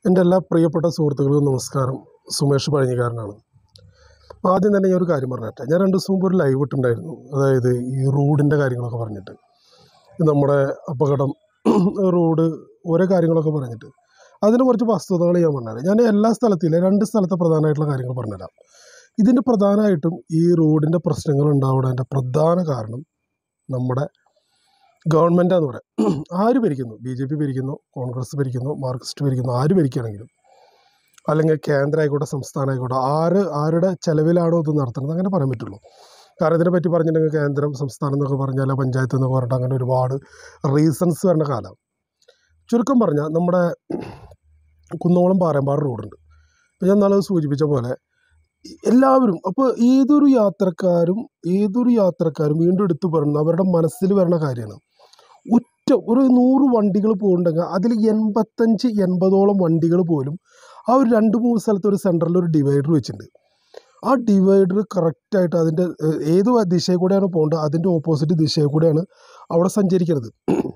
എൻ്റെ എല്ലാ പ്രിയപ്പെട്ട സുഹൃത്തുക്കൾക്കും നമസ്കാരം സുമേഷ് പഴഞ്ഞിക്കാരനാണ് ആദ്യം തന്നെ ഞാൻ ഒരു കാര്യം പറഞ്ഞിട്ടെ ഞാൻ രണ്ട് ദിവസം മുമ്പ് ഒരു ലൈവ് ഇട്ടുണ്ടായിരുന്നു അതായത് ഈ റോഡിൻ്റെ കാര്യങ്ങളൊക്കെ പറഞ്ഞിട്ട് നമ്മുടെ അപകടം റോഡ് ഓരോ കാര്യങ്ങളൊക്കെ പറഞ്ഞിട്ട് അതിന് കുറച്ച് വസ്തുതകൾ ഞാൻ പറഞ്ഞുതരാം ഞാൻ എല്ലാ സ്ഥലത്തിലെ രണ്ട് സ്ഥലത്തെ പ്രധാനമായിട്ടുള്ള കാര്യങ്ങൾ പറഞ്ഞുതരാം ഇതിൻ്റെ പ്രധാനമായിട്ടും ഈ റോഡിൻ്റെ പ്രശ്നങ്ങൾ ഉണ്ടാവുന്നതിൻ്റെ പ്രധാന കാരണം നമ്മുടെ ഗവൺമെൻറ്റാന്ന് പറയാം ആര് ഭരിക്കുന്നു ബി ജെ പി ഭരിക്കുന്നു കോൺഗ്രസ് ഭരിക്കുന്നു മാർക്സിസ്റ്റ് ഭരിക്കുന്നു ആര് ഭരിക്കുകയാണെങ്കിലും അല്ലെങ്കിൽ കേന്ദ്ര ആയിക്കോട്ടെ സംസ്ഥാനം ആയിക്കോട്ടെ ആര് ആരുടെ ചെലവിലാണോ ഇത് നടത്തുന്നത് അങ്ങനെ പറയാൻ പറ്റുള്ളൂ കാരണം ഇതിനെ പറ്റി പറഞ്ഞിട്ടുണ്ടെങ്കിൽ കേന്ദ്രം സംസ്ഥാനം എന്നൊക്കെ പറഞ്ഞാൽ പഞ്ചായത്ത് എന്നൊക്കെ പറഞ്ഞിട്ട് അങ്ങനെ ഒരുപാട് റീസൺസ് വരുന്ന കാലം ചുരുക്കം പറഞ്ഞാൽ നമ്മുടെ കുന്നോളം പാറമ്പാട് റോഡുണ്ട് ഇപ്പം ഞാൻ നാളെ സൂചിപ്പിച്ച പോലെ എല്ലാവരും അപ്പോൾ ഏതൊരു യാത്രക്കാരും ഏതൊരു യാത്രക്കാരും വീണ്ടും എടുത്തു പറയുന്നത് അവരുടെ മനസ്സിൽ വരുന്ന കാര്യമാണ് ഒറ്റ ഒരു നൂറ് വണ്ടികൾ പോകുന്നുണ്ടെങ്കിൽ അതിൽ എൺപത്തഞ്ച് എൺപതോളം വണ്ടികൾ പോലും ആ ഒരു രണ്ട് മൂന്ന് സ്ഥലത്ത് ഒരു സെൻറ്ററിൽ ഒരു ഡിവൈഡർ വെച്ചിട്ടുണ്ട് ആ ഡിവൈഡർ കറക്റ്റായിട്ട് അതിൻ്റെ ഏഹ്, ഏത് ദിശയിൽ കൂടെയാണ് പോകേണ്ടത് അതിൻ്റെ ഓപ്പോസിറ്റ് ദിശയിൽ കൂടെയാണ് അവിടെ സഞ്ചരിക്കുന്നത്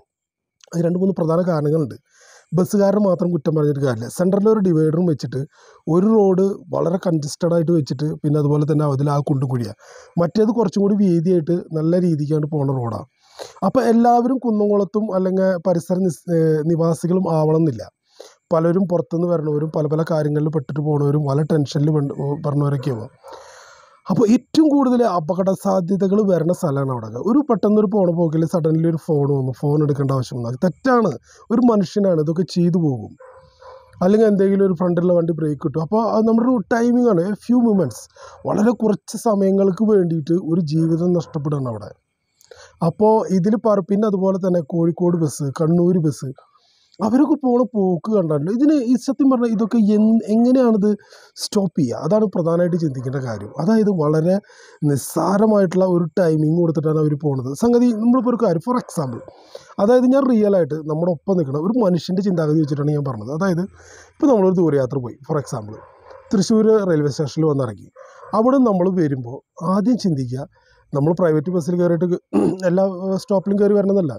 അത് രണ്ട് മൂന്ന് പ്രധാന കാരണങ്ങളുണ്ട് ബസ്സുകാരന് മാത്രം കുറ്റം പറഞ്ഞിട്ട് കാര്യമില്ല സെൻറ്ററിൽ ഒരു ഡിവൈഡറും വെച്ചിട്ട് ഒരു റോഡ് വളരെ കൺജസ്റ്റഡ് ആയിട്ട് വെച്ചിട്ട് പിന്നെ അതുപോലെ തന്നെ അതിൽ ആ കുണ്ടും കുഴിയാണ് മറ്റേത് കുറച്ചും കൂടി വീതിയായിട്ട് നല്ല രീതിക്കാണ് പോകുന്ന റോഡാണ് അപ്പോൾ എല്ലാവരും കുന്നംകുളത്തും അല്ലെങ്കിൽ പരിസര നിസ് ഏഹ് നിവാസികളും ആവണം എന്നില്ല പലരും പുറത്തുനിന്ന് വരണവരും പല പല കാര്യങ്ങളിൽ പെട്ടിട്ട് പോണവരും പല ടെൻഷനിൽ പറഞ്ഞവരൊക്കെയാവും അപ്പോൾ ഏറ്റവും കൂടുതൽ അപകട സാധ്യതകൾ വരുന്ന സ്ഥലമാണ് അവിടെ ഒരു പെട്ടെന്നൊരു പോണ പോക്കിൽ സഡൻലി ഒരു ഫോൺ വന്നു ഫോൺ എടുക്കേണ്ട ആവശ്യം വന്നു അത് തെറ്റാണ് ഒരു മനുഷ്യനാണ് ഇതൊക്കെ ചെയ്തു പോകും അല്ലെങ്കിൽ എന്തെങ്കിലും ഒരു ഫ്രണ്ടിലുള്ള വണ്ടി ബ്രേക്ക് കിട്ടും അപ്പോൾ അത് നമ്മുടെ ഒരു ടൈമിംഗ് ആണ് ഫ്യൂ മൂമെൻറ്റ്സ് വളരെ കുറച്ച് സമയങ്ങൾക്ക് വേണ്ടിയിട്ട് ഒരു ജീവിതം നഷ്ടപ്പെടുകയാണ് അവിടെ അപ്പോൾ ഇതിൽ പറ പിന്നെ അതുപോലെ തന്നെ കോഴിക്കോട് ബസ് കണ്ണൂർ ബസ് അവരൊക്കെ പോണ പോക്ക് കണ്ടല്ലോ ഇതിന് ഈ സത്യം പറഞ്ഞാൽ ഇതൊക്കെ എൻ- എങ്ങനെയാണിത് സ്റ്റോപ്പ് ചെയ്യുക അതാണ് പ്രധാനമായിട്ട് ചിന്തിക്കേണ്ട കാര്യം അതായത് വളരെ നിസ്സാരമായിട്ടുള്ള ഒരു ടൈമിംഗ് കൊടുത്തിട്ടാണ് അവർ പോണത് സംഗതി നമ്മളിപ്പോൾ ഒരു കാര്യം ഫോർ എക്സാമ്പിൾ അതായത് ഞാൻ റിയൽ ആയിട്ട് നമ്മുടെ ഒപ്പം നിൽക്കുന്ന ഒരു മനുഷ്യൻ്റെ ചിന്താഗതി വെച്ചിട്ടാണ് ഞാൻ പറഞ്ഞത് അതായത് ഇപ്പോൾ നമ്മളൊരു ദൂരയാത്ര പോയി ഫോർ എക്സാമ്പിൾ തൃശ്ശൂർ റെയിൽവേ സ്റ്റേഷനിൽ വന്നിറങ്ങി അവിടെ നമ്മൾ വരുമ്പോൾ ആദ്യം ചിന്തിക്കുക നമ്മൾ പ്രൈവറ്റ് ബസ്സിൽ കയറിയിട്ട് എല്ലാ സ്റ്റോപ്പിലും കയറി വരണമെന്നല്ല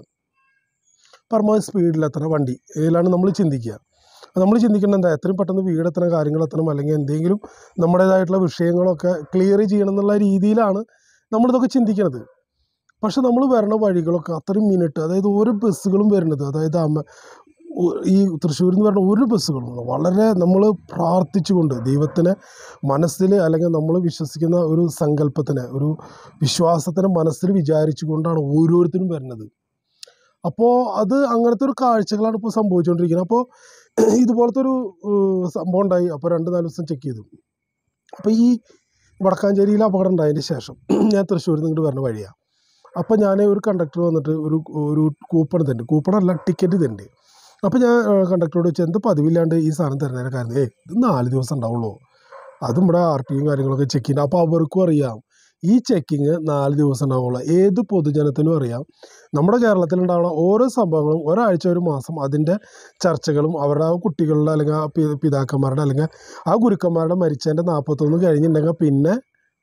പരമാവധി സ്പീഡിലെത്തണം വണ്ടി ഇതിലാണ് നമ്മൾ ചിന്തിക്കുക നമ്മൾ ചിന്തിക്കേണ്ടത് എന്താ എത്രയും പെട്ടെന്ന് വീടെത്തണം കാര്യങ്ങൾ എത്തണം അല്ലെങ്കിൽ എന്തെങ്കിലും നമ്മുടേതായിട്ടുള്ള വിഷയങ്ങളൊക്കെ ക്ലിയർ ചെയ്യണം എന്നുള്ള രീതിയിലാണ് നമ്മളിതൊക്കെ ചിന്തിക്കുന്നത് പക്ഷെ നമ്മൾ വരണ വഴികളൊക്കെ അത്രയും മിനിറ്റ് അതായത് ഓരോ ബസ്സുകളും വരുന്നത് അതായത് അമ്മ ഒ- ഈ തൃശ്ശൂരിൽ നിന്ന് വരുന്ന ഒരു ബസ്സുകളും വളരെ നമ്മൾ പ്രാർത്ഥിച്ചുകൊണ്ട് ദൈവത്തിനെ മനസ്സിൽ അല്ലെങ്കിൽ നമ്മൾ വിശ്വസിക്കുന്ന ഒരു സങ്കല്പത്തിന് ഒരു വിശ്വാസത്തിനെ മനസ്സിൽ വിചാരിച്ചുകൊണ്ടാണ് ഓരോരുത്തരും വരുന്നത് അപ്പോൾ അത് അങ്ങനത്തെ ഒരു കാഴ്ചകളാണ് ഇപ്പോൾ സംഭവിച്ചുകൊണ്ടിരിക്കുന്നത് അപ്പോൾ ഇതുപോലത്തെ ഒരു ഏഹ്, സംഭവം ഉണ്ടായി അപ്പോൾ രണ്ട് നാല് ദിവസം ചെക്ക് ചെയ്തു അപ്പോൾ ഈ വടക്കാഞ്ചേരിയിൽ അപകടം ഉണ്ടായതിന് ശേഷം ഞാൻ തൃശ്ശൂരിൽ നിന്ന് ഇങ്ങോട്ട് വരുന്ന വഴിയാണ് അപ്പോൾ ഞാൻ ഒരു കണ്ടക്ടർ വന്നിട്ട് ഒരു ഒരു കൂപ്പൺ തരുന്നുണ്ട് കൂപ്പൺ അല്ല ടിക്കറ്റ് തരുന്നുണ്ട് അപ്പോൾ ഞാൻ കണ്ടക്ടറോട് ചോദിച്ചു എന്ത് പതിവില്ലാണ്ട് ഈ സാധനം തരുന്നതിനെ കാരണം ഏയ് ഇത് നാല് ദിവസം ഉണ്ടാവുള്ളൂ അതും ഇവിടെ ആർ ടിയും കാര്യങ്ങളൊക്കെ ചെക്ക് ചെയ്യുന്നത് അപ്പോൾ അവർക്കും അറിയാം ഈ ചെക്കിങ് നാല് ദിവസം ഉണ്ടാവുള്ളൂ ഏത് പൊതുജനത്തിനും അറിയാം നമ്മുടെ കേരളത്തിലുണ്ടാവുന്ന ഓരോ സംഭവങ്ങളും ഒരാഴ്ച ഒരു മാസം അതിൻ്റെ ചർച്ചകളും അവരുടെ ആ കുട്ടികളുടെ അല്ലെങ്കിൽ ആ പി- പിതാക്കന്മാരുടെ അല്ലെങ്കിൽ ആ ഗുരുക്കന്മാരുടെ മരിച്ചതിൻ്റെ നാൽപ്പത്തൊന്ന് കഴിഞ്ഞിട്ടുണ്ടെങ്കിൽ പിന്നെ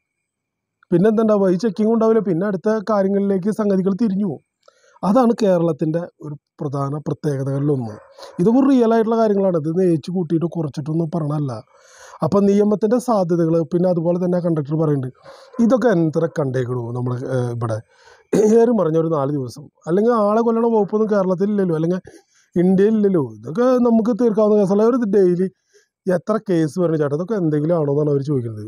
പിന്നെ എന്തുണ്ടാവുക ഈ ചെക്കിങ് ഉണ്ടാവില്ല പിന്നെ അടുത്ത കാര്യങ്ങളിലേക്ക് സംഗതികൾ തിരിഞ്ഞു പോകും അതാണ് കേരളത്തിൻ്റെ ഒരു പ്രധാന പ്രത്യേകതകളിലൊന്ന് ഇതൊക്കെ റിയൽ ആയിട്ടുള്ള കാര്യങ്ങളാണ് ഇത് നേച്ചു കൂട്ടിയിട്ട് കുറച്ചിട്ടൊന്നും പറഞ്ഞല്ല അപ്പം നിയമത്തിൻ്റെ സാധ്യതകൾ പിന്നെ അതുപോലെ തന്നെ കണ്ടക്ടർ പറയുന്നുണ്ട് ഇതൊക്കെ എത്ര കണ്ടേക്കണു നമ്മൾ ഇവിടെ ഏറി മറിഞ്ഞ ഒരു നാല് ദിവസം അല്ലെങ്കിൽ ആളെ കൊല്ലണ വകുപ്പൊന്നും കേരളത്തിലില്ലല്ലോ അല്ലെങ്കിൽ ഇന്ത്യയിലില്ലല്ലോ ഇതൊക്കെ നമുക്ക് തീർക്കാവുന്ന കേസല്ല ഒരു ഡെയിലി എത്ര കേസ് വരുന്നു ചേട്ടാ ഇതൊക്കെ എന്തെങ്കിലും ആണോ എന്നാണ് അവർ ചോദിക്കുന്നത്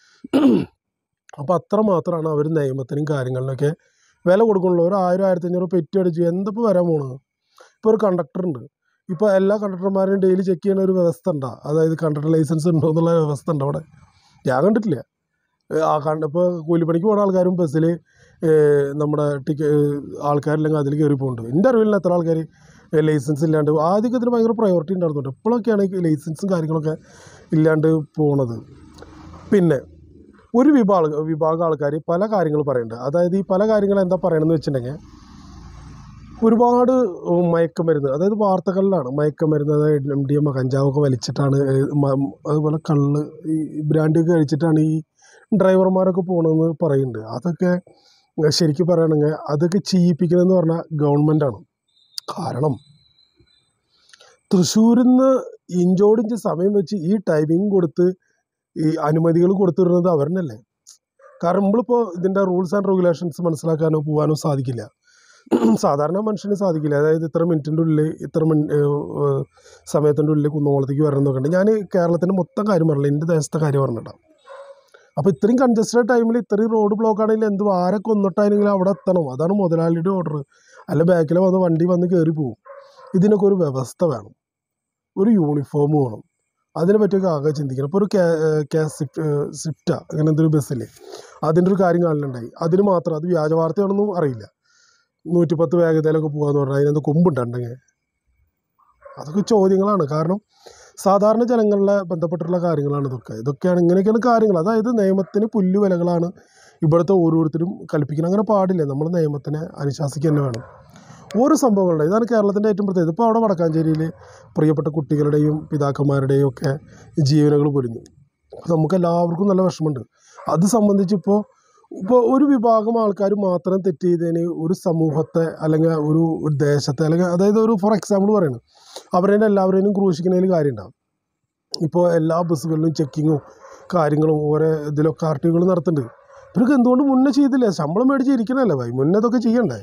അപ്പോൾ അത്ര മാത്രമാണ് അവർ നിയമത്തിനും കാര്യങ്ങളിലൊക്കെ വില കൊടുക്കുന്നുള്ളൂ ഒരു ആയിരം ആയിരത്തി അഞ്ഞൂറ് പെറ്റി അടിച്ച് എന്തപ്പോൾ വരാൻ പോണത് ഇപ്പോൾ ഒരു കണ്ടക്ടർ ഉണ്ട് ഇപ്പോൾ എല്ലാ കണ്ടക്ടർമാരും ഡെയിലി ചെക്ക് ചെയ്യുന്ന ഒരു വ്യവസ്ഥ ഉണ്ടോ അതായത് കണ്ടക്ടർ ലൈസൻസ് ഉണ്ടോ എന്നുള്ള വ്യവസ്ഥ ഉണ്ട് അവിടെ ഞാൻ കണ്ടിട്ടില്ല ഏ, ആ കണ്ട ഇപ്പോൾ കൂലിപ്പണിക്ക് പോകുന്ന ആൾക്കാരും ബസ്സിൽ നമ്മുടെ ടിക്ക ആൾക്കാരില്ലെങ്കിൽ അതിൽ കയറി പോകുന്നുണ്ട് എൻ്റെ അറിവിൽ എത്ര ആൾക്കാർ ലൈസൻസ് ഇല്ലാണ്ട് ആദ്യമൊക്കെ ഇതിന് ഭയങ്കര പ്രയോറിറ്റി ഉണ്ടായിരുന്നുണ്ട് ഇപ്പോഴൊക്കെയാണ് ഈ ലൈസൻസും കാര്യങ്ങളൊക്കെ ഇല്ലാണ്ട് പോണത് പിന്നെ ഒരു വിഭാഗം വിഭാഗം ആൾക്കാർ പല കാര്യങ്ങൾ പറയുന്നുണ്ട് അതായത് ഈ പല കാര്യങ്ങൾ എന്താ പറയണമെന്ന് വെച്ചിട്ടുണ്ടെങ്കിൽ ഒരുപാട് ഉം, മയക്കുമരുന്ന് അതായത് വാർത്തകളിലാണ് മയക്കുമരുന്ന് അതായത് എം ഡി എം കഞ്ചാവൊക്കെ വലിച്ചിട്ടാണ് ഏഹ്, മ- അതുപോലെ കള്ള് ഈ ബ്രാൻഡൊക്കെ കഴിച്ചിട്ടാണ് ഈ ഡ്രൈവർമാരൊക്കെ പോകണമെന്ന് പറയുന്നുണ്ട് അതൊക്കെ ശരിക്കും പറയുകയാണെങ്കിൽ അതൊക്കെ ചെയ്യിപ്പിക്കണമെന്ന് പറഞ്ഞാൽ ഗവൺമെൻറ്റാണ് കാരണം തൃശ്ശൂരിൽ നിന്ന് ഇഞ്ചോടിഞ്ച് സമയം വെച്ച് ഈ ടൈമിംഗ് കൊടുത്ത് ഈ അനുമതികൾ കൊടുത്തിടുന്നത് അവർ തന്നെയല്ലേ കാരണം നമ്മളിപ്പോൾ ഇതിൻ്റെ റൂൾസ് ആൻഡ് റെഗുലേഷൻസ് മനസ്സിലാക്കാനോ പോകാനോ സാധിക്കില്ല സാധാരണ മനുഷ്യന് സാധിക്കില്ല അതായത് ഇത്ര മിനിറ്റിൻ്റെ ഉള്ളിൽ ഇത്ര മിൻ സമയത്തിൻ്റെ ഉള്ളിൽ കുന്നോളത്തേക്ക് വരണം എന്നൊക്കെ ഉണ്ട് ഞാൻ കേരളത്തിൻ്റെ മൊത്തം കാര്യം പറഞ്ഞില്ല എൻ്റെ ദേശത്തെ കാര്യം പറഞ്ഞിട്ടാണ് അപ്പോൾ ഇത്രയും കൺജസ്റ്റഡ് ടൈമിൽ ഇത്രയും റോഡ് ബ്ലോക്ക് ആണെങ്കിൽ എന്ത് ആരെ കൊന്നിട്ടാണെങ്കിലും അവിടെ എത്തണം അതാണ് മുതലാളിയുടെ ഓർഡർ അല്ല ബാക്കിൽ വന്ന് വണ്ടി വന്ന് കയറി പോകും ഇതിനൊക്കെ ഒരു വ്യവസ്ഥ വേണം ഒരു യൂണിഫോം വേണം അതിനെ പറ്റിയൊക്കെ ആകെ ചിന്തിക്കണം ഇപ്പോൾ ഒരു കെ കെ സ്വിഫ്റ്റ് സ്വിഫ്റ്റാ അങ്ങനെ എന്തൊരു ബസ്സില്ലേ അതിൻ്റെ ഒരു കാര്യം കാണലുണ്ടായി അതിന് മാത്രം അത് വ്യാജ വാർത്തയാണെന്നും അറിയില്ല നൂറ്റിപ്പത്ത് വേഗതയിലൊക്കെ പോകാന്ന് പറഞ്ഞാൽ അതിനെന്ത് കൊമ്പുണ്ടെങ്കിൽ അതൊക്കെ ചോദ്യങ്ങളാണ് കാരണം സാധാരണ ജനങ്ങളെ ബന്ധപ്പെട്ടിട്ടുള്ള കാര്യങ്ങളാണ് ഇതൊക്കെ ഇതൊക്കെയാണ് ഇങ്ങനെയൊക്കെയാണ് കാര്യങ്ങൾ അതായത് നിയമത്തിന് പുല്ല് വിലകളാണ് ഇവിടുത്തെ ഓരോരുത്തരും കൽപ്പിക്കുന്നത് അങ്ങനെ പാടില്ല നമ്മൾ നിയമത്തിനെ അനുശാസിക്കുക തന്നെ വേണം ഓരോ സംഭവങ്ങളുണ്ട് ഇതാണ് കേരളത്തിൻ്റെ ഏറ്റവും പ്രത്യേകത ഇപ്പോൾ അവിടെ വടക്കാഞ്ചേരിയിൽ പ്രിയപ്പെട്ട കുട്ടികളുടെയും പിതാക്കന്മാരുടെയും ഒക്കെ ജീവനുകൾ പൊലിഞ്ഞു അപ്പോൾ നമുക്ക് എല്ലാവർക്കും നല്ല വിഷമമുണ്ട് അത് സംബന്ധിച്ച് ഇപ്പോൾ ഇപ്പോൾ ഒരു വിഭാഗം ആൾക്കാർ മാത്രം തെറ്റ് ചെയ്തതിന് ഒരു സമൂഹത്തെ അല്ലെങ്കിൽ ഒരു ഒരു ദേശത്തെ അല്ലെങ്കിൽ അതായത് ഒരു ഫോർ എക്സാമ്പിൾ പറയുന്നത് അവരെ എല്ലാവരെയും ക്രൂശിക്കുന്നതിൽ കാര്യമുണ്ടാവും ഇപ്പോൾ എല്ലാ ബസ്സുകളിലും ചെക്കിങ്ങും കാര്യങ്ങളും ഓരോ ഇതിലൊക്കെ ആർ ടി ഒകൾ നടത്തുന്നുണ്ട് ഇവർക്ക് എന്തുകൊണ്ട് മുന്നേ ചെയ്തില്ല ശമ്പളം മേടിച്ച് ഇരിക്കണല്ലേ ഭായി മുന്നേ ഇതൊക്കെ ചെയ്യണ്ടേ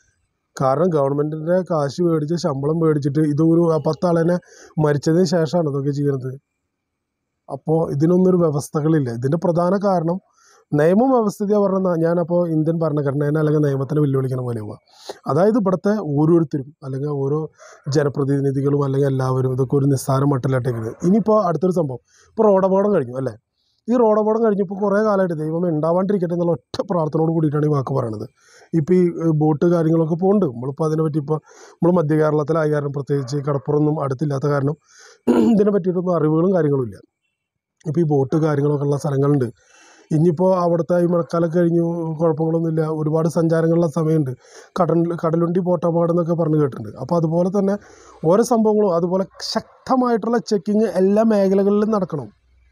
കാരണം ഗവൺമെൻറ്റിൻ്റെ കാശ് മേടിച്ച് ശമ്പളം മേടിച്ചിട്ട് ഇത് ഒരു പത്താളെന്നെ മരിച്ചതിന് ശേഷമാണ് ഇതൊക്കെ ചെയ്യണത് അപ്പോൾ ഇതിനൊന്നും ഒരു വ്യവസ്ഥകളില്ല ഇതിൻ്റെ പ്രധാന കാരണം നിയമം വ്യവസ്ഥിതിയാണ് പറഞ്ഞാൽ ഞാനപ്പോൾ ഇന്ത്യൻ ഭരണഘടനേനെ അല്ലെങ്കിൽ നിയമത്തിനെ വെല്ലുവിളിക്കുന്ന പോലെ പോവുക അതായത് ഇവിടുത്തെ ഓരോരുത്തരും അല്ലെങ്കിൽ ഓരോ ജനപ്രതിനിധികളും അല്ലെങ്കിൽ എല്ലാവരും ഇതൊക്കെ ഒരു നിസ്സാര മട്ടിലായിട്ടേക്കുന്നത് ഇനിയിപ്പോൾ അടുത്തൊരു സംഭവം ഇപ്പോൾ റോഡപകടം കഴിഞ്ഞു അല്ലേ ഈ റോഡപകടം കഴിഞ്ഞപ്പോൾ കുറേ കാലമായിട്ട് ദൈവം ഉണ്ടാവാണ്ടിരിക്കട്ടെ എന്നുള്ള ഒറ്റ പ്രാർത്ഥനയോട് കൂടിയിട്ടാണ് ഈ വാക്ക് പറയണത് ഇപ്പോൾ ഈ ഏഹ്, ബോട്ട് കാര്യങ്ങളൊക്കെ പോകുന്നുണ്ട് നമ്മളിപ്പോൾ അതിനെപ്പറ്റി ഇപ്പോൾ നമ്മൾ മധ്യ കേരളത്തിലായ കാരണം പ്രത്യേകിച്ച് കടപ്പുറമൊന്നും അടുത്തില്ലാത്ത കാരണം ഇതിനെ പറ്റിയിട്ടൊന്നും അറിവുകളും കാര്യങ്ങളും ഇല്ല ഇപ്പോൾ ഈ ബോട്ട് കാര്യങ്ങളൊക്കെ ഉള്ള സ്ഥലങ്ങളുണ്ട് ഇനിയിപ്പോൾ അവിടുത്തെ ഈ മഴക്കാലം കഴിഞ്ഞു കുഴപ്പങ്ങളൊന്നുമില്ല ഒരുപാട് സഞ്ചാരങ്ങളുള്ള സമയമുണ്ട് കടൽ കടലുണ്ടി ബോട്ടപകടം എന്നൊക്കെ പറഞ്ഞ് കേട്ടിട്ടുണ്ട് അപ്പോൾ അതുപോലെ തന്നെ ഓരോ സംഭവങ്ങളും അതുപോലെ ശക്തമായിട്ടുള്ള ചെക്കിങ് എല്ലാ മേഖലകളിലും നടക്കണം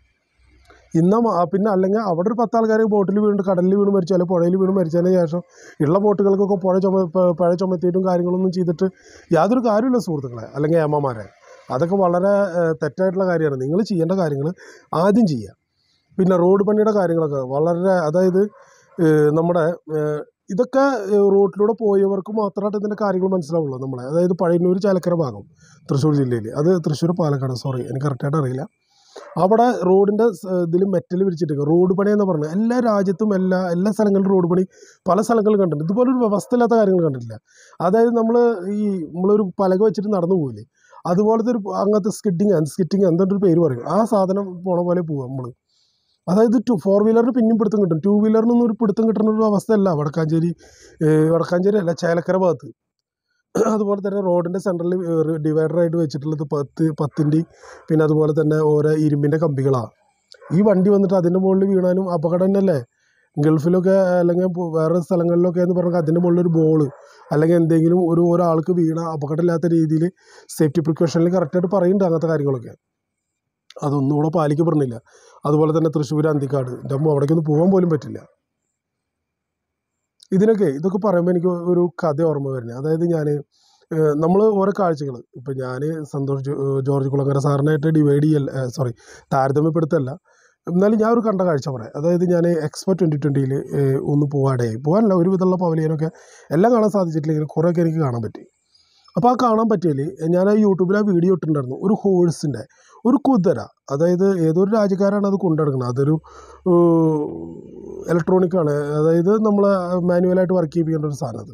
ഇന്ന് മ- പിന്നെ അല്ലെങ്കിൽ അവിടെ ഒരു പത്ത് ആൾക്കാർ ബോട്ടിൽ വീണ് കടലിൽ വീണ് മരിച്ചു അല്ലെങ്കിൽ പുഴയിൽ വീണ് മരിച്ചതിന് ശേഷം ഉള്ള ബോട്ടുകൾക്കൊക്കെ പുഴ ചുമ പ- പുഴ ചുമത്തിയിട്ടും കാര്യങ്ങളൊന്നും ചെയ്തിട്ട് യാതൊരു കാര്യമില്ല സുഹൃത്തുക്കളെ അല്ലെങ്കിൽ ഏമ്മമാരെ അതൊക്കെ വളരെ ഏഹ്, തെറ്റായിട്ടുള്ള കാര്യമാണ് നിങ്ങൾ ചെയ്യേണ്ട കാര്യങ്ങൾ ആദ്യം ചെയ്യുക പിന്നെ റോഡ് പണിയുടെ കാര്യങ്ങളൊക്കെ വളരെ അതായത് ഏഹ്, നമ്മുടെ ഏഹ്, ഇതൊക്കെ ഏഹ്, റോട്ടിലൂടെ പോയവർക്ക് മാത്രമായിട്ട് ഇതിൻ്റെ കാര്യങ്ങൾ മനസ്സിലാവുള്ളൂ നമ്മളെ അതായത് പഴയന്നൂർ ചാലക്കര ഭാഗം തൃശ്ശൂർ ജില്ലയിൽ അത് തൃശ്ശൂർ പാലക്കാട് സോറി എനിക്ക് കറക്റ്റായിട്ട് അറിയില്ല അവിടെ റോഡിൻ്റെ ഇതിൽ മെറ്റൽ വിരിച്ചിട്ട് റോഡ് പണി എന്ന് പറഞ്ഞാൽ എല്ലാ രാജ്യത്തും എല്ലാ എല്ലാ സ്ഥലങ്ങളിലും റോഡ് പണി പല സ്ഥലങ്ങളിലും കണ്ടിട്ടുണ്ട് ഇതുപോലൊരു വ്യവസ്ഥ ഇല്ലാത്ത കാര്യങ്ങൾ കണ്ടിട്ടില്ല അതായത് നമ്മൾ ഈ നമ്മളൊരു പലക വെച്ചിട്ട് നടന്നു പോകില്ലേ അതുപോലത്തെ ഒരു അങ്ങനത്തെ സ്കിഡിങ് സ്കിറ്റിങ് എന്തൊരു ഒരു പേര് പറയും ആ സാധനം പോണ പോലെ പോവാം നമ്മൾ അതായത് ടു ഫോർ വീലറിന് പിന്നെയും പിടുത്തം കിട്ടും ടു വീലറിനൊന്നും ഒരു പിടുത്തം കിട്ടുന്ന ഒരു അവസ്ഥയല്ല വടക്കാഞ്ചേരി ഏഹ് വടക്കാഞ്ചേരി അല്ല ചേലക്കര ഭാഗത്ത് അതുപോലെ തന്നെ റോഡിൻ്റെ സെൻറ്ററിൽ ഡിവൈഡറായിട്ട് വെച്ചിട്ടുള്ളത് പത്ത് പത്തിൻ്റെ പിന്നെ അതുപോലെ തന്നെ ഓരോ ഇരുമ്പിൻ്റെ കമ്പികളാണ് ഈ വണ്ടി വന്നിട്ട് അതിൻ്റെ മുകളിൽ വീണാനും അപകടം തന്നെയല്ലേ ഗൾഫിലൊക്കെ അല്ലെങ്കിൽ പോ- വേറെ സ്ഥലങ്ങളിലൊക്കെ എന്ന് പറഞ്ഞാൽ അതിൻ്റെ മുകളിൽ ഒരു ബോൾ അല്ലെങ്കിൽ എന്തെങ്കിലും ഒരു ഒരാൾക്ക് വീണ അപകടമില്ലാത്ത രീതിയിൽ സേഫ്റ്റി പ്രിക്കോഷനിൽ കറക്റ്റായിട്ട് പറയുന്നുണ്ട് അങ്ങനത്തെ കാര്യങ്ങളൊക്കെ അതൊന്നും ഇവിടെ പാലിക്കപ്പെടുന്നില്ല അതുപോലെ തന്നെ തൃശ്ശൂർ അന്തിക്കാട് എൻ്റെ അമ്മ അവിടേക്കൊന്നും പോകാൻ പോലും പറ്റില്ല ഇതിനൊക്കെ ഇതൊക്കെ പറയുമ്പോൾ എനിക്ക് ഒരു കഥ ഓർമ്മ വരുന്നത് അതായത് ഞാൻ നമ്മൾ ഓരോ കാഴ്ചകൾ ഇപ്പം ഞാൻ സന്തോഷ് ജോ- ഏഹ് ജോർജ് കുളങ്ങര സാറിനായിട്ട് ഡിവൈഡ് ചെയ്യല്ല സോറി താരതമ്യപ്പെടുത്തല്ല എന്നാലും ഞാൻ ഒരു കണ്ട കാഴ്ച പറയാം അതായത് ഞാൻ എക്സ്പോ ട്വൻറ്റി ട്വൻറ്റിയിൽ ഒന്ന് പോകാടെയായി പോകാനല്ല ഒരു വിധമുള്ള പവലിയനൊക്കെ എല്ലാം കാണാൻ സാധിച്ചിട്ടില്ലെങ്കിലും കുറേയൊക്കെ എനിക്ക് കാണാൻ പറ്റി അപ്പോൾ ആ കാണാൻ പറ്റിയതിൽ ഞാൻ ആ യൂട്യൂബിൽ ആ വീഡിയോ ഇട്ടിട്ടുണ്ടായിരുന്നു ഒരു ഹോഴ്സിൻ്റെ ഒരു കുതിര അതായത് ഏതൊരു രാജ്യക്കാരാണ് അത് കൊണ്ടുനടക്കുന്നത് അതൊരു ഇലക്ട്രോണിക് ആണ് അതായത് നമ്മൾ മാനുവലായിട്ട് വർക്ക് ചെയ്യിപ്പിക്കേണ്ട ഒരു സാധനം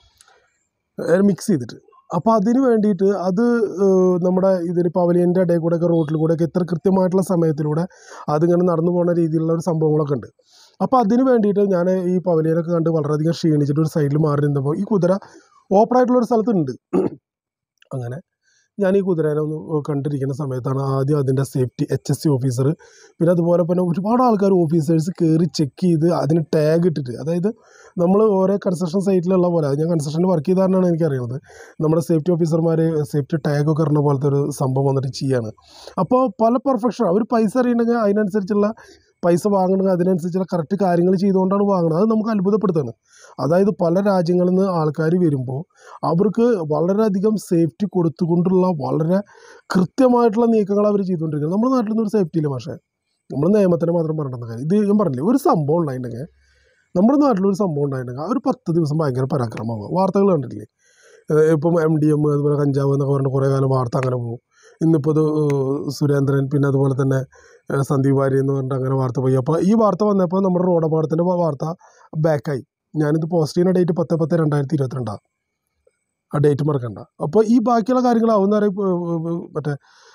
അത് മിക്സ് ചെയ്തിട്ട് അപ്പോൾ അതിന് വേണ്ടിയിട്ട് അത് ഏഹ്, നമ്മുടെ ഇതിന് പവലിയൻ്റെ ഇടയിൽ കൂടെയൊക്കെ റോട്ടിൽ കൂടെയൊക്കെ ഇത്ര കൃത്യമായിട്ടുള്ള സമയത്തിലൂടെ അതിങ്ങനെ നടന്നു പോകുന്ന രീതിയിലുള്ള ഒരു സംഭവങ്ങളൊക്കെ ഉണ്ട് അപ്പോൾ അതിന് വേണ്ടിയിട്ട് ഞാൻ ഈ പവലിയനൊക്കെ കണ്ട് വളരെയധികം ക്ഷീണിച്ചിട്ട് ഒരു സൈഡിൽ മാറി നിന്നപ്പോൾ ഈ കുതിര ഓപ്പൺ ആയിട്ടുള്ള ഒരു സ്ഥലത്തുണ്ട് അങ്ങനെ ഞാൻ ഈ കുതിരേനെ ഒന്ന് കണ്ടിരിക്കുന്ന സമയത്താണ് ആദ്യം അതിൻ്റെ safety H S C officer പിന്നെ അതുപോലെ തന്നെ ഒരുപാട് ആൾക്കാർ ഓഫീസേഴ്സ് കയറി ചെക്ക് ചെയ്ത് അതിന് ടാഗ് ഇട്ടിട്ട് അതായത് നമ്മൾ ഓരോ കൺസ്ട്രക്ഷൻ സൈറ്റിലുള്ള പോലെ അത് ഞാൻ കൺസ്ട്രക്ഷനിൽ വർക്ക് ചെയ്താലാണ് എനിക്കറിയുന്നത് നമ്മുടെ സേഫ്റ്റി ഓഫീസർമാർ സേഫ്റ്റി ടാഗൊക്കെ ഇടുന്ന പോലത്തെ ഒരു സംഭവം വന്നിട്ട് ചെയ്യാണ് അപ്പോൾ പല പെർഫെക്ഷൻ അവർ പൈസ അറിയണമെങ്കിൽ അതിനനുസരിച്ചുള്ള പൈസ വാങ്ങണമെങ്കിൽ അതിനനുസരിച്ചുള്ള കറക്റ്റ് കാര്യങ്ങൾ ചെയ്തുകൊണ്ടാണ് വാങ്ങുന്നത് അത് നമുക്ക് അത്ഭുതപ്പെടുത്താണ് അതായത് പല രാജ്യങ്ങളിൽ നിന്ന് ആൾക്കാർ വരുമ്പോൾ അവർക്ക് വളരെയധികം സേഫ്റ്റി കൊടുത്തുകൊണ്ടുള്ള വളരെ കൃത്യമായിട്ടുള്ള നീക്കങ്ങൾ അവർ ചെയ്തുകൊണ്ടിരിക്കുന്നത് നമ്മുടെ നാട്ടിലൊന്നും ഒരു സേഫ്റ്റി ഇല്ല പക്ഷേ നമ്മൾ നിയമത്തിന് മാത്രം പറയേണ്ട കാര്യം ഇത് ഞാൻ പറഞ്ഞില്ലേ ഒരു സംഭവം ഉണ്ടായിട്ടുണ്ടെങ്കിൽ നമ്മുടെ നാട്ടിലൊരു സംഭവം ഉണ്ടായിട്ടുണ്ടെങ്കിൽ ആ ഒരു പത്ത് ദിവസം ഭയങ്കര പരാക്രമമാകും വാർത്തകൾ കണ്ടിട്ടില്ലേ ഏഹ് ഇപ്പം എം ഡി എം അതുപോലെ കഞ്ചാവ് എന്നൊക്കെ പറഞ്ഞിട്ട് കുറേ കാലം വാർത്ത അങ്ങനെ പോകും ഇന്നിപ്പോൾ ഇത് ഏഹ് സുരേന്ദ്രൻ പിന്നെ അതുപോലെ തന്നെ ഏഹ് സന്ദീപ് വാര്യർ എന്ന് പറഞ്ഞിട്ട് അങ്ങനെ വാർത്ത പോയി അപ്പോൾ ഈ വാർത്ത വന്നപ്പോൾ നമ്മുടെ റോഡ് അപകടത്തിൻ്റെ വാർത്ത ബാക്കായി ഞാനിത് പോസ്റ്റ് ചെയ്യുന്ന ഡേറ്റ് പത്ത് പത്ത് രണ്ടായിരത്തി ഇരുപത്തിരണ്ടാണ് ആ ഡേറ്റ് മറക്കണ്ട അപ്പോൾ ഈ ബാക്കിയുള്ള കാര്യങ്ങളാവുന്ന അറിയാം മറ്റേ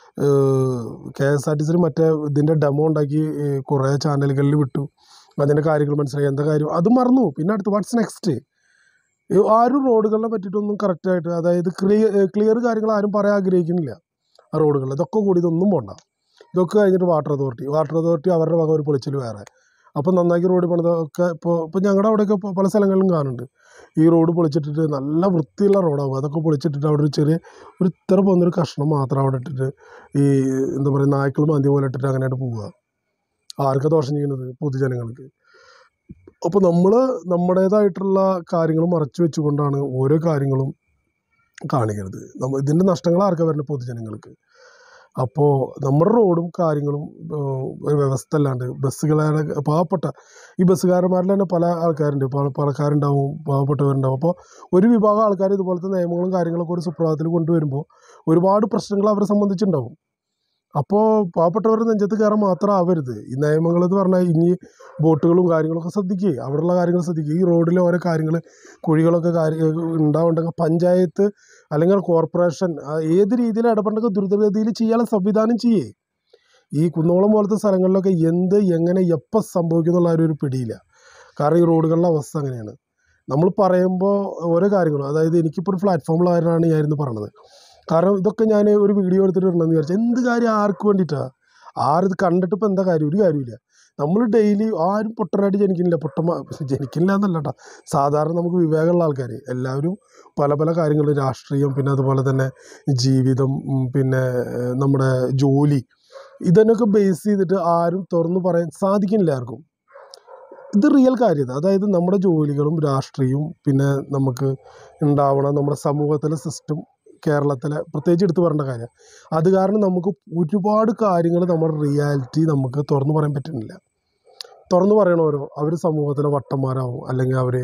കെ എസ് ആർ ടി സിയിൽ മറ്റേ ഇതിൻ്റെ ഡെമോ ഉണ്ടാക്കി ഏഹ് കുറേ ചാനലുകളിൽ വിട്ടു അതിൻ്റെ കാര്യങ്ങൾ മനസ്സിലായി എന്താ കാര്യം അത് മറന്നു പിന്നെ അടുത്ത് വാട്ട്സ് നെക്സ്റ്റ് ആരും റോഡുകളെ പറ്റിയിട്ടൊന്നും കറക്റ്റായിട്ട് അതായത് ക്ലിയർ ക്ലിയർ കാര്യങ്ങൾ ആരും പറയാൻ ആഗ്രഹിക്കുന്നില്ല ആ റോഡുകൾ ഇതൊക്കെ കൂടി ഇതൊന്നും പോണ്ട ഇതൊക്കെ കഴിഞ്ഞിട്ട് വാട്ടർ അതോറിറ്റി വാട്ടർ അതോറിറ്റി അവരുടെ വക ഒരു പൊളിച്ചിൽ വേറെ അപ്പോൾ നന്നാക്കി റോഡ് പണിതൊക്കെ ഇപ്പോൾ ഇപ്പോൾ ഞങ്ങളുടെ അവിടെയൊക്കെ ഇപ്പോൾ പല സ്ഥലങ്ങളിലും കാണുന്നുണ്ട് ഈ റോഡ് പൊളിച്ചിട്ടിട്ട് നല്ല വൃത്തിയുള്ള റോഡാകും അതൊക്കെ പൊളിച്ചിട്ടിട്ട് അവിടെ ഒരു ചെറിയ ഒരു ഇത്ര പോകുന്നൊരു കഷ്ണം മാത്രം അവിടെ ഇട്ടിട്ട് ഈ എന്താ പറയുക നായ്ക്കൾ മാന്തി പോലെ ഇട്ടിട്ട് അങ്ങനെയായിട്ട് പോവുക ആർക്കാ ദോഷം ചെയ്യുന്നത് പൊതുജനങ്ങൾക്ക് അപ്പോൾ നമ്മൾ നമ്മുടേതായിട്ടുള്ള കാര്യങ്ങൾ മറച്ചു വെച്ചുകൊണ്ടാണ് ഓരോ കാര്യങ്ങളും കാണിക്കുന്നത് നമ്മൾ ഇതിൻ്റെ നഷ്ടങ്ങൾ ആർക്കാ വരുന്നത് പൊതുജനങ്ങൾക്ക് അപ്പോൾ നമ്മുടെ റോഡും കാര്യങ്ങളും ഏഹ്, ഒരു വ്യവസ്ഥ അല്ലാണ്ട് ബസ്സുകാരെ പാവപ്പെട്ട ഈ ബസ്സുകാരന്മാരിൽ തന്നെ പല ആൾക്കാരുണ്ട് പല പണക്കാരുണ്ടാവും പാവപ്പെട്ടവരുണ്ടാവും അപ്പോൾ ഒരു വിഭാഗം ആൾക്കാർ ഇതുപോലത്തെ നിയമങ്ങളും കാര്യങ്ങളൊക്കെ ഒരു സുപ്രഭാതത്തിൽ കൊണ്ടുവരുമ്പോൾ ഒരുപാട് പ്രശ്നങ്ങൾ അവരെ സംബന്ധിച്ചുണ്ടാവും അപ്പോൾ പാവപ്പെട്ടവരുടെ നെഞ്ചത്ത് കയറാൻ മാത്രം ആവരുത് ഈ നിയമങ്ങൾ എന്ന് പറഞ്ഞാൽ ഇനി ബോട്ടുകളും കാര്യങ്ങളൊക്കെ ശ്രദ്ധിക്കുക അവിടെയുള്ള കാര്യങ്ങൾ ശ്രദ്ധിക്കുക ഈ റോഡിലെ ഓരോ കാര്യങ്ങൾ കുഴികളൊക്കെ കാര്യ ഉണ്ടാവുണ്ടെങ്കിൽ പഞ്ചായത്ത് അല്ലെങ്കിൽ കോർപ്പറേഷൻ ആ ഏത് രീതിയിൽ ഇടപെടൊക്കെ ദ്രുതഗതിയിൽ ചെയ്യാനുള്ള സംവിധാനം ചെയ്യേ ഈ കുന്നോളം പോലത്തെ സ്ഥലങ്ങളിലൊക്കെ എന്ത് എങ്ങനെ എപ്പോൾ സംഭവിക്കും എന്നുള്ള ആ ഒരു പിടിയില്ല കാരണം ഈ റോഡുകളുടെ അവസ്ഥ അങ്ങനെയാണ് നമ്മൾ പറയുമ്പോൾ ഓരോ കാര്യങ്ങളും അതായത് എനിക്കിപ്പോൾ ഒരു പ്ലാറ്റ്ഫോമിലായിരുന്നു ഞാൻ ഇരുന്ന് പറഞ്ഞത് കാരണം ഇതൊക്കെ ഞാൻ ഒരു വീഡിയോ എടുത്തിട്ട് ഇടണമെന്ന് വിചാരിച്ചു എന്ത് കാര്യം ആർക്ക് വേണ്ടിയിട്ടാണ് ആരിത് കണ്ടിട്ട് ഇപ്പോൾ എന്താ കാര്യം ഒരു കാര്യമില്ല നമ്മൾ ഡെയിലി ആരും പൊട്ടനായിട്ട് ജനിക്കുന്നില്ല പൊട്ടന്മാർ ജനിക്കുന്നില്ല എന്നല്ല കേട്ടോ സാധാരണ നമുക്ക് വിവേകമുള്ള ആൾക്കാർ എല്ലാവരും പല പല കാര്യങ്ങൾ രാഷ്ട്രീയം പിന്നെ അതുപോലെ തന്നെ ജീവിതം ഉം, പിന്നെ ഏഹ്, നമ്മുടെ ജോലി ഇതിനൊക്കെ ബേസ് ചെയ്തിട്ട് ആരും തുറന്നു പറയാൻ സാധിക്കുന്നില്ല ആർക്കും ഇത് റിയൽ കാര്യം അതായത് നമ്മുടെ ജോലികളും രാഷ്ട്രീയവും പിന്നെ നമുക്ക് ഉണ്ടാവണ നമ്മുടെ സമൂഹത്തിലെ സിസ്റ്റം കേരളത്തിലെ പ്രത്യേകിച്ച് എടുത്തു പറയേണ്ട കാര്യം അത് കാരണം നമുക്ക് ഒരുപാട് കാര്യങ്ങൾ നമ്മുടെ റിയാലിറ്റി നമുക്ക് തുറന്നു പറയാൻ പറ്റുന്നില്ല തുറന്നു പറയണവരോ അവർ സമൂഹത്തിലെ വട്ടന്മാരാവും അല്ലെങ്കിൽ അവർ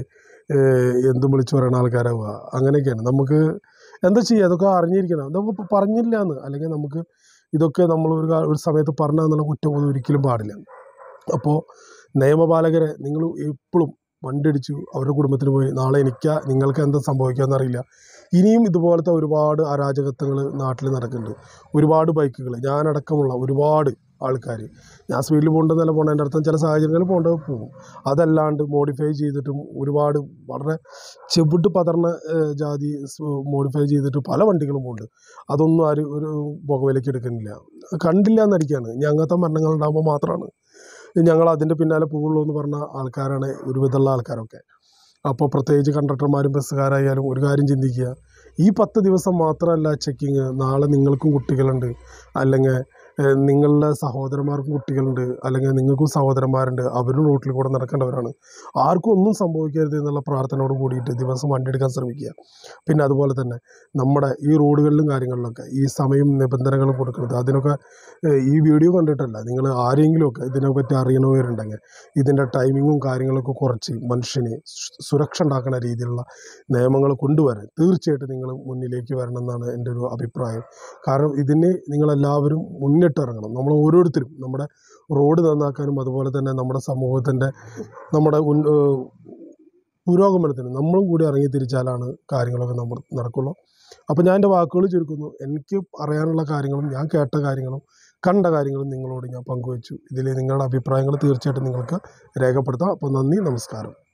എന്തും വിളിച്ചു പറയുന്ന ആൾക്കാരാവുക അങ്ങനെയൊക്കെയാണ് നമുക്ക് എന്താ ചെയ്യുക അതൊക്കെ അറിഞ്ഞിരിക്കണം നമുക്ക് പറഞ്ഞില്ല എന്ന് അല്ലെങ്കിൽ നമുക്ക് ഇതൊക്കെ നമ്മൾ ഒരു കാ- ഒരു സമയത്ത് പറഞ്ഞതെന്നുള്ള കുറ്റബോധം ഒരിക്കലും പാടില്ല അപ്പോൾ നിയമപാലകരെ നിങ്ങൾ എപ്പോഴും വണ്ടിയടിച്ചു അവരുടെ കുടുംബത്തിന് പോയി നാളെ എനിക്കാ നിങ്ങൾക്ക് എന്താ സംഭവിക്കാമെന്ന് അറിയില്ല ഇനിയും ഇതുപോലത്തെ ഒരുപാട് അരാജകത്വങ്ങൾ നാട്ടിൽ നടക്കുന്നുണ്ട് ഒരുപാട് ബൈക്കുകൾ ഞാനടക്കമുള്ള ഒരുപാട് ആൾക്കാർ ഞാൻ സ്പീഡിൽ പോകേണ്ടതല്ല പോകേണ്ട അർത്ഥം ചില സാഹചര്യങ്ങളിൽ പോകേണ്ടത് പോകും അതല്ലാണ്ട് മോഡിഫൈ ചെയ്തിട്ടും ഒരുപാട് വളരെ ചെവിട്ട് പതർന്ന ഏഹ്, ജാതി മോഡിഫൈ ചെയ്തിട്ട് പല വണ്ടികളും പോകുന്നുണ്ട് അതൊന്നും ആരും ഒരു പുകവിലയ്ക്ക് എടുക്കുന്നില്ല കണ്ടില്ല എന്നടിക്കുകയാണ് ഇനി അങ്ങനത്തെ മരണങ്ങൾ ഉണ്ടാകുമ്പോൾ മാത്രമാണ് ഞങ്ങൾ അതിൻ്റെ പിന്നാലെ പോകുള്ളൂ എന്ന് പറഞ്ഞ ആൾക്കാരാണ് ഒരുവിധമുള്ള ആൾക്കാരൊക്കെ അപ്പോൾ പ്രത്യേകിച്ച് കണ്ടക്ടർമാരും ബസ്സുകാരായാലും ഒരു കാര്യം ചിന്തിക്കുക ഈ പത്ത് ദിവസം മാത്രമല്ല ചെക്കിങ് നാളെ നിങ്ങൾക്കും കുട്ടികളുണ്ട് അല്ലെങ്കിൽ ഏഹ്, നിങ്ങളുടെ സഹോദരന്മാർക്കും കുട്ടികളുണ്ട് അല്ലെങ്കിൽ നിങ്ങൾക്കും സഹോദരന്മാരുണ്ട് അവരും റോട്ടിൽ കൂടെ നടക്കേണ്ടവരാണ് ആർക്കും ഒന്നും സംഭവിക്കരുത് എന്നുള്ള പ്രാർത്ഥനയോട് കൂടിയിട്ട് ദിവസം വണ്ടി എടുക്കാൻ ശ്രമിക്കുക പിന്നെ അതുപോലെ തന്നെ നമ്മുടെ ഈ റോഡുകളിലും കാര്യങ്ങളിലൊക്കെ ഈ സമയം നിബന്ധനകളും കൊടുക്കുന്നത് അതിനൊക്കെ ഏഹ്, ഈ വീഡിയോ കണ്ടിട്ടല്ല നിങ്ങൾ ആരെങ്കിലുമൊക്കെ ഇതിനെപ്പറ്റി അറിയണവരുണ്ടെങ്കിൽ ഇതിൻ്റെ ടൈമിങ്ങും കാര്യങ്ങളൊക്കെ കുറച്ച് മനുഷ്യന് സു- സുരക്ഷ ഉണ്ടാക്കുന്ന രീതിയിലുള്ള നിയമങ്ങൾ കൊണ്ടുവരാൻ തീർച്ചയായിട്ടും നിങ്ങൾ മുന്നിലേക്ക് വരണം എന്നാണ് എൻ്റെ ഒരു അഭിപ്രായം കാരണം ഇതിന് നിങ്ങളെല്ലാവരും മുന്നിട്ടിറങ്ങണം നമ്മൾ ഓരോരുത്തരും നമ്മുടെ റോഡ് നന്നാക്കാനും അതുപോലെ തന്നെ നമ്മുടെ സമൂഹത്തിൻ്റെ നമ്മുടെ ഉൻ- ഏഹ് പുരോഗമനത്തിന് നമ്മളും കൂടി ഇറങ്ങി തിരിച്ചാലാണ് കാര്യങ്ങളൊക്കെ നമ്മൾ നടക്കുള്ളൂ അപ്പോൾ ഞാൻ എൻ്റെ വാക്കുകൾ ചുരുക്കുന്നു എനിക്ക് അറിയാനുള്ള കാര്യങ്ങളും ഞാൻ കേട്ട കാര്യങ്ങളും കണ്ട കാര്യങ്ങളും നിങ്ങളോട് ഞാൻ പങ്കുവച്ചു ഇതിൽ നിങ്ങളുടെ അഭിപ്രായങ്ങൾ തീർച്ചയായിട്ടും നിങ്ങൾക്ക് രേഖപ്പെടുത്താം അപ്പോൾ നന്ദി നമസ്കാരം